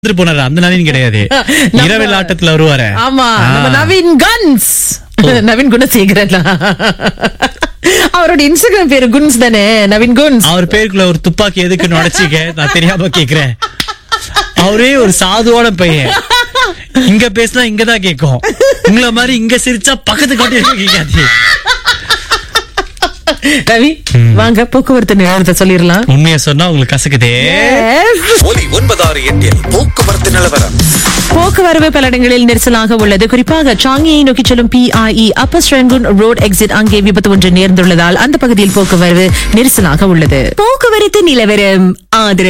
வந்துட்டு போனாரு அந்த நவீன் கிடையாது நம்ம- இரவில் ஆட்டத்துல வருவாரு ஆமா ஆ. நம்ம நவீன் கன்ஸ் நவீன் குணசேகரன் அவரோட இன்ஸ்டாகிராம் பேரு குன்ஸ் தானே நவீன் குன்ஸ் அவர் பேருக்குள்ள ஒரு துப்பாக்கி எதுக்கு நுழைச்சிக்க நான் தெரியாம கேக்குறேன் அவரே ஒரு சாதுவான பையன் இங்க பேசினா இங்கதான் கேக்கும் உங்கள மாதிரி இங்க சிரிச்சா பக்கத்து காட்டி கேட்காது ரவி வாங்க போக்குவரத்து நிலவரத்தை சொல்லிடலாம் உண்மையை சொன்னா உங்களுக்கு கசக்குதே ஒலி ஒன்பதாறு எட்டில் போக்குவரத்து நிலவரம் போக்குவரவு பல இடங்களில் நெரிசலாக உள்ளது குறிப்பாக சாங்கியை நோக்கி செல்லும் PIE upper Serangoon road exit அங்கே விபத்து ஒன்று நேர்ந்துள்ளதால் அந்த பகுதியில் போக்குவரவு நெரிசலாக உள்ளது போக்குவரத்து நிலவரம் ஆதரவு